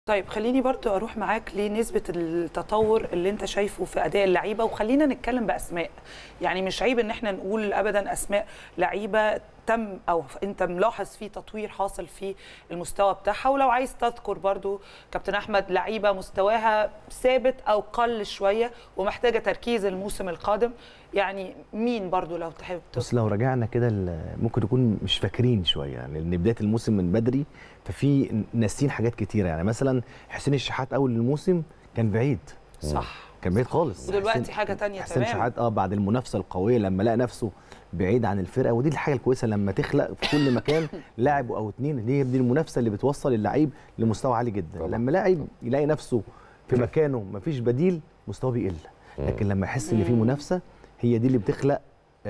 طيب خليني برضو اروح معاك لنسبه التطور اللي انت شايفه في اداء اللعيبه وخلينا نتكلم باسماء يعني مش عيب ان احنا نقول ابدا اسماء لعيبه تم او انت ملاحظ في تطوير حاصل في المستوى بتاعها ولو عايز تذكر برضو كابتن احمد لعيبه مستواها ثابت او قل شويه ومحتاجه تركيز الموسم القادم يعني مين برضو لو تحب بس لو رجعنا كده ممكن نكون مش فاكرين شويه يعني لان بدايه الموسم من بدري ففي ناسين حاجات كتيره يعني مثلا حسين الشحات اول الموسم كان بعيد صح كان بعيد خالص ودلوقتي حاجه تانية حسين تمام الشحات اه بعد المنافسه القويه لما لقى نفسه بعيد عن الفرقه ودي الحاجه الكويسه لما تخلق في كل مكان لاعب او اتنين هي دي المنافسه اللي بتوصل اللعيب لمستوى عالي جدا طبعا. لما لاعب يلاقي نفسه في مكانه مفيش بديل مستواه بيقل لكن لما يحس ان في منافسه هي دي اللي بتخلق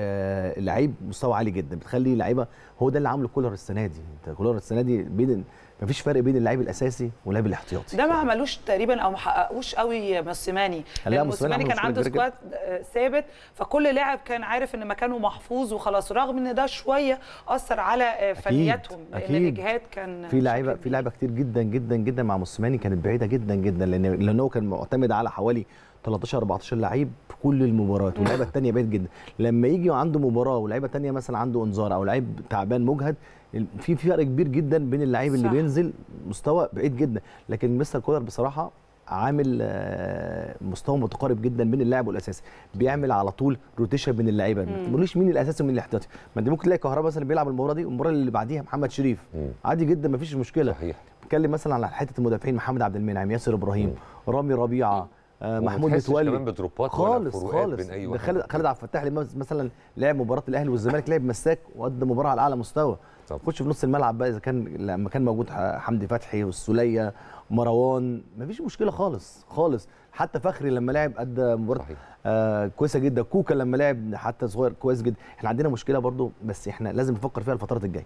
آه لعيب مستوى عالي جدا بتخلي لعيبه هو ده اللي عامله كولر السنه دي انت كولر السنه دي بين مفيش فرق بين اللعيب الاساسي واللاعب الاحتياطي ده ما عملوش تقريبا او ما حققوش قوي موسيماني لا، لان موسيماني موسيماني عمل كان عنده مشكلة كبيرة سكواد آه، ثابت فكل لاعب كان عارف ان مكانه محفوظ وخلاص رغم ان ده شويه اثر على آه، فنياتهم لان أكيد. الاجهاد كان في لعيبه بشكل في لعيبه كتير جدا جدا جدا مع موسيماني كانت بعيده جدا جدا لان لان هو كان معتمد على حوالي 13 14 لعيب في كل المباريات واللعيبه الثانيه بعيد جدا لما يجي عنده مباراه ولاعيبه ثانيه مثلا عنده انذار او لعيب تعبان مجهد في في فرق كبير جدا بين اللعيب اللي صح. بينزل مستوى بعيد جدا لكن مستر كولر بصراحه عامل آه، مستوى متقارب جدا بين اللاعب والاساسي بيعمل على طول روتيشن بين اللعيبه ما تقوليش مين الاساسي ومين الاحتياطي ما انت ممكن تلاقي كهربا مثلا بيلعب المباراه دي والمباراه اللي بعديها محمد شريف مم. عادي جدا ما فيش مشكله صحيح بتكلم مثلا على حته المدافعين محمد عبد المنعم ياسر ابراهيم رامي ربيعه آه، وما محمود تحسش متولي كمان بدروبات ولا خالص فروقات خالص بين اي ده واحد خالد خالد عبد الفتاح اللي مثلا لعب مباراه الاهلي والزمالك لعب مساك وقدم مباراه على اعلى مستوى طب. خش في نص الملعب بقى اذا كان لما كان موجود ح- حمدي فتحي والسوليه مروان مفيش مشكله خالص خالص حتى فخري لما لعب ادى مباراه صحيح آه كويسه جدا كوكا لما لعب حتى صغير كويس جدا احنا عندنا مشكله برضو بس احنا لازم نفكر فيها الفترات الجايه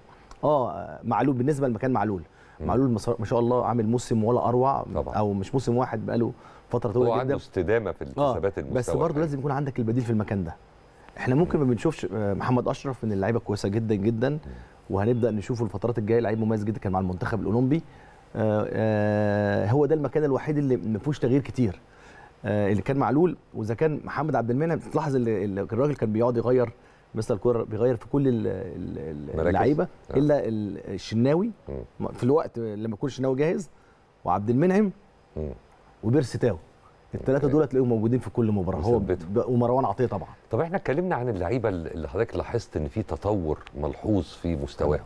اه معلول بالنسبه لمكان معلول مم. معلول مص- ما شاء الله عامل موسم ولا اروع طبعا. او مش موسم واحد بقاله فتره هو طويله عنده جدا استدامه في الحسابات المستوى بس برضه الحقيقي. لازم يكون عندك البديل في المكان ده احنا ممكن ما بنشوفش آه، محمد اشرف من اللعيبه كويسه جدا جدا وهنبدا نشوفه الفترات الجايه لعيب مميز جدا كان مع المنتخب الاولمبي آه، آه، هو ده المكان الوحيد اللي ما فيهوش تغيير كتير آه، اللي كان معلول واذا كان محمد عبد المنعم تلاحظ اللي اللي الراجل كان بيقعد يغير مثل الكوره بيغير في كل ال- ال- ال- مراكز. اللعيبه آه. الا ال- الشناوي مم. في الوقت لما يكون الشناوي جاهز وعبد المنعم مم. وبيرسي تاو الثلاثه أوكي. دول تلاقيهم موجودين في كل مباراه هو مثبتهم. ب- ومروان عطيه طبعا طب احنا اتكلمنا عن اللعيبه اللي حضرتك لاحظت ان في تطور ملحوظ في مستواهم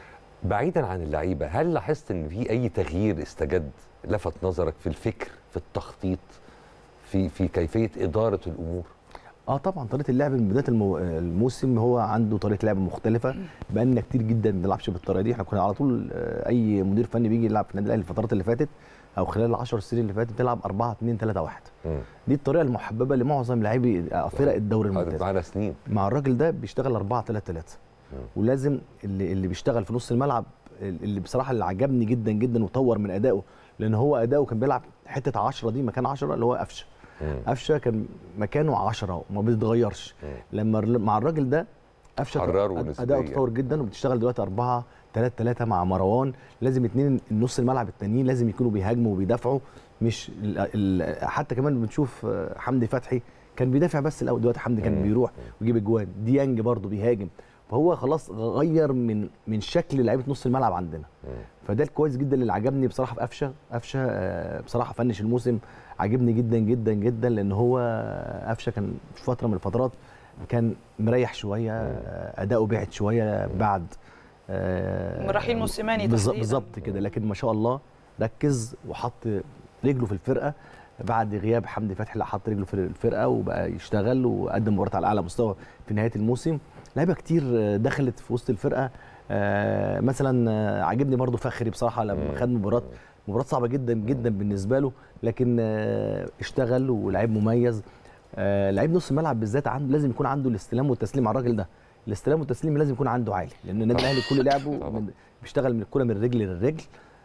بعيدا عن اللعيبه هل لاحظت ان في اي تغيير استجد لفت نظرك في الفكر في التخطيط في في كيفيه اداره الامور اه طبعا طريقه اللعب من بدايه المو... الموسم هو عنده طريقه لعب مختلفه بقالنا كتير جدا ما بنلعبش بالطريقه دي احنا كنا على طول آه، اي مدير فني بيجي يلعب في النادي الاهلي الفترات اللي فاتت او خلال ال 10 سنين اللي فاتت بتلعب 4 2 3 1 مم. دي الطريقه المحببه لمعظم لاعبي آه، فرق الدوري قعدت الممتاز معانا سنين مع الراجل ده بيشتغل 4 3 3 مم. ولازم اللي اللي بيشتغل في نص الملعب اللي بصراحه اللي عجبني جدا جدا وطور من ادائه لان هو اداؤه كان بيلعب حته 10 دي مكان 10 اللي هو قفشه مم. قفشه كان مكانه 10 وما بيتغيرش مم. لما الر- مع الراجل ده قفشه حرره أد- نسبياً. اداؤه تطور جدا وبتشتغل دلوقتي 4 3 3 مع مروان لازم اتنين النص الملعب التانيين لازم يكونوا بيهاجموا وبيدافعوا مش ال ال حتى كمان بنشوف آه، حمدي فتحي كان بيدافع بس الاول دلوقتي حمدي كان مم. بيروح ويجيب اجوان ديانج برضه بيهاجم فهو خلاص غير من من شكل لعيبه نص الملعب عندنا مم. فده الكويس جدا اللي عجبني بصراحه في قفشه قفشه آه، بصراحه فنش الموسم عجبني جدا جدا جدا لان هو قفشه كان في فتره من الفترات كان مريح شويه آه، اداؤه بعد شويه بعد آه، من رحيل موسيماني بالظبط تحديداً. بالظبط كده لكن ما شاء الله ركز وحط رجله في الفرقه بعد غياب حمدي فتحي لا حط رجله في الفرقه وبقى يشتغل وقدم مباراه على اعلى مستوى في نهايه الموسم لعيبه كتير آه، دخلت في وسط الفرقه آه، مثلا آه، عاجبني برضو فخري بصراحه لما مم. خد مباراه مباراه صعبه جدا جدا بالنسبه له لكن آه، اشتغل ولعيب مميز آه، لعيب نص الملعب بالذات عنده لازم يكون عنده الاستلام والتسليم على الراجل ده الاستلام والتسليم لازم يكون عنده عالي لان النادي الاهلي كل لعبه طبعا. من بيشتغل من الكره من الرجل للرجل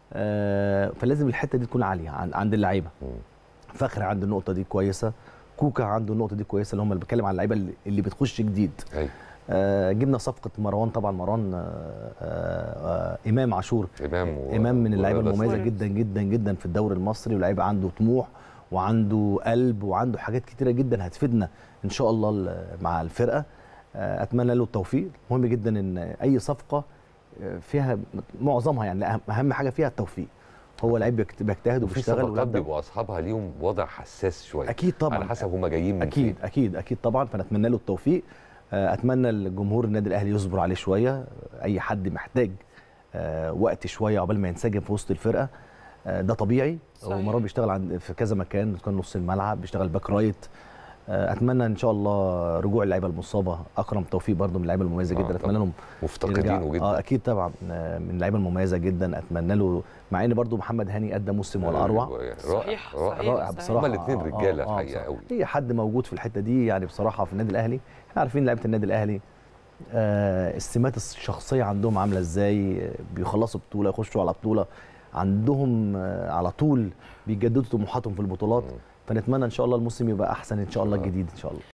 آه، فلازم الحته دي تكون عاليه عن- عند اللعيبه مم. فخري عنده النقطه دي كويسه كوكا عنده النقطه دي كويسه اللي هم اللي بتكلم عن اللعيبه اللي- اللي بتخش جديد أيوة. آه، جبنا صفقه مروان طبعا مروان آه، آه، آه، امام عاشور امام و... امام من اللعيبه ورضا المميزه سواريز. جدا جدا جدا في الدوري المصري ولاعيب عنده طموح وعنده قلب وعنده حاجات كتيره جدا هتفيدنا ان شاء الله ال- مع الفرقه آه، اتمنى له التوفيق مهم جدا ان اي صفقه آه، فيها معظمها يعني لا، أهم- اهم حاجه فيها التوفيق هو لعيب بيجت- بيجتهد وفي وبيشتغل صفقات ولاعب ده- بيبقوا اصحابها ليهم وضع حساس شويه اكيد طبعا على حسب هم جايين من اكيد فين. اكيد اكيد طبعا فنتمنى له التوفيق آه، اتمنى الجمهور النادي الاهلي يصبر عليه شويه اي حد محتاج آه، وقت شويه عقبال ما ينسجم في وسط الفرقه آه، ده طبيعي صحيح. ومرات بيشتغل عند في كذا مكان كان نص الملعب بيشتغل باك رايت آه، اتمنى ان شاء الله رجوع اللعيبه المصابه اكرم توفيق برضو من اللعيبه المميزه آه، جدا طبعاً. اتمنى لهم مفتقدينه يرجع- جدا اه اكيد طبعا آه، من اللعيبه المميزه جدا اتمنى له مع ان برضو محمد هاني ادى موسم ولا اروع رائع صحيح، رائع صحيح. رائع بصراحه هما الاثنين آه، آه، رجاله آه، الحقيقه بصراحة. قوي اي حد موجود في الحته دي يعني بصراحه في النادي الاهلي احنا عارفين لعيبه النادي الاهلي آه السمات الشخصيه عندهم عامله ازاي آه، بيخلصوا بطوله يخشوا على بطوله عندهم آه على طول بيجددوا طموحاتهم في البطولات مم. فنتمنى ان شاء الله الموسم يبقى احسن ان شاء الله آه. الجديد ان شاء الله